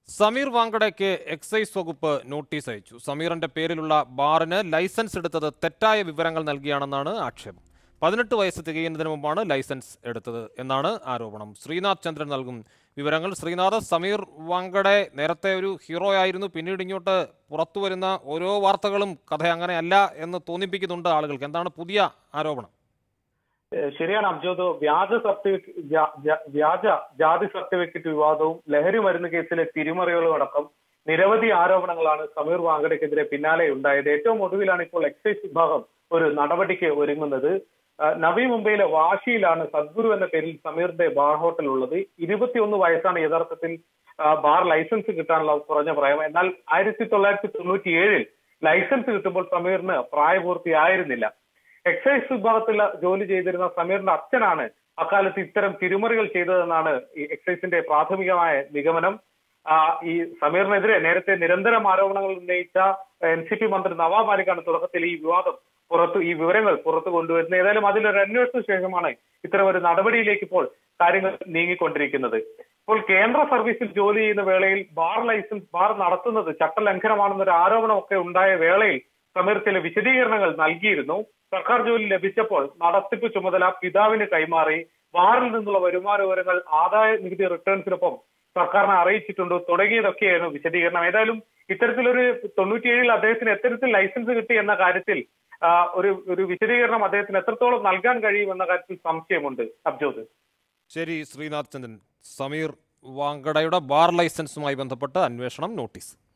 സമീർ വാങ്കടയ്ക്ക് എക്സൈസ് വകുപ്പ് നോട്ടീസ് അയച്ചു സമീറിന്റെ പേരിലുള്ള ബാറിന് ലൈസൻസ് എടുത്തത് തെറ്റായ വിവരങ്ങൾ നൽകിയാണെന്നാണ് ആക്ഷേപം പതിനെട്ട് വയസ്സ് തികയുന്നതിന് മുമ്പാണ് ലൈസൻസ് എടുത്തത് എന്നാണ് ആരോപണം ശ്രീനാഥ് ചന്ദ്രൻ നൽകും വിവരങ്ങൾ ശ്രീനാഥ് സമീർ വാങ്കടെ നേരത്തെ ഒരു ഹീറോ ആയിരുന്നു പിന്നീട് ഇങ്ങോട്ട് പുറത്തു വരുന്ന ഓരോ വാർത്തകളും കഥ അങ്ങനെയല്ല എന്ന് തോന്നിപ്പിക്കുന്നുണ്ട് ആളുകൾക്ക് എന്താണ് പുതിയ ആരോപണം ഏഹ് ശരിയാണ് അബ്ജോദ് വ്യാജ സർട്ടിഫിക്കറ്റ് വ്യാജ ജാതി സർട്ടിഫിക്കറ്റ് വിവാദവും ലഹരി മരുന്ന് കേസിലെ തിരിമറികളും അടക്കം നിരവധി ആരോപണങ്ങളാണ് സമീർ വാങ്കടയ്ക്കെതിരെ പിന്നാലെ ഉണ്ടായത് ഏറ്റവും ഒടുവിലാണ് ഇപ്പോൾ എക്സൈസ് വിഭാഗം ഒരു നടപടിക്ക് ഒരുങ്ങുന്നത് ആഹ് നവി മുംബൈയിലെ വാശിയിലാണ് സദ്ഗുരു എന്ന പേരിൽ സമീറിന്റെ ബാർ ഹോട്ടൽ ഉള്ളത് ഇരുപത്തിയൊന്ന് വയസ്സാണ് യഥാർത്ഥത്തിൽ ആഹ് ബാർ ലൈസൻസ് കിട്ടാനുള്ള കുറഞ്ഞ പ്രായം എന്നാൽ ആയിരത്തി തൊള്ളായിരത്തി തൊണ്ണൂറ്റി ഏഴിൽ ലൈസൻസ് കിട്ടുമ്പോൾ സമീറിന് പ്രായപൂർത്തിയായിരുന്നില്ല എക്സൈസ് വിഭാഗത്തിൽ ജോലി ചെയ്തിരുന്ന സമീറിന്റെ അച്ഛനാണ് അക്കാലത്ത് ഇത്തരം തിരിമറികൾ ചെയ്തതെന്നാണ് ഈ എക്സൈസിന്റെ പ്രാഥമികമായ നിഗമനം ആ, ഈ സമീറിനെതിരെ നേരത്തെ നിരന്തരം ആരോപണങ്ങൾ ഉന്നയിച്ച എൻ സി പി മന്ത്രി നവാബ് മാലിക്കാണ് തുടക്കത്തിൽ ഈ വിവാദം പുറത്ത് ഈ വിവരങ്ങൾ പുറത്തു കൊണ്ടുവരുന്നത് ഏതായാലും അതിലൊരു അന്വേഷണ ശേഷമാണ് ഇത്തരം ഒരു നടപടിയിലേക്ക് ഇപ്പോൾ കാര്യങ്ങൾ നീങ്ങിക്കൊണ്ടിരിക്കുന്നത് ഇപ്പോൾ കേന്ദ്ര സർവീസിൽ ജോലി ചെയ്യുന്ന വേളയിൽ ബാർ ലൈസൻസ് ബാർ നടത്തുന്നത് ചട്ടലംഘനമാണെന്നൊരു ആരോപണമൊക്കെ ഉണ്ടായ വേളയിൽ സമീർ ചില വിശദീകരണങ്ങൾ നൽകിയിരുന്നു സർക്കാർ ജോലി ലഭിച്ചപ്പോൾ നടത്തിപ്പ് ചുമതല പിതാവിന് കൈമാറി ബാറിൽ നിന്നുള്ള വരുമാന വിവരങ്ങൾ ആദായ നികുതി റിട്ടേൺസിനൊപ്പം സർക്കാരിനെ അറിയിച്ചിട്ടുണ്ട് തുടങ്ങിയതൊക്കെയായിരുന്നു വിശദീകരണം ഏതായാലും ഇത്തരത്തിലൊരു തൊണ്ണൂറ്റിയേഴിൽ അദ്ദേഹത്തിന് എത്തരത്തിൽ ലൈസൻസ് കിട്ടി എന്ന കാര്യത്തിൽ ആ, ഒരു ഒരു വിശദീകരണം അദ്ദേഹത്തിന് എത്രത്തോളം നൽകാൻ കഴിയും എന്ന കാര്യത്തിൽ സംശയമുണ്ട് അബ്ജോദ് ശരി ശ്രീനാഥ് ചന്ദ്രൻ സമീർ വാങ്കടയുടെ ബാർ ലൈസൻസുമായി ബന്ധപ്പെട്ട് അന്വേഷണം നോട്ടീസ്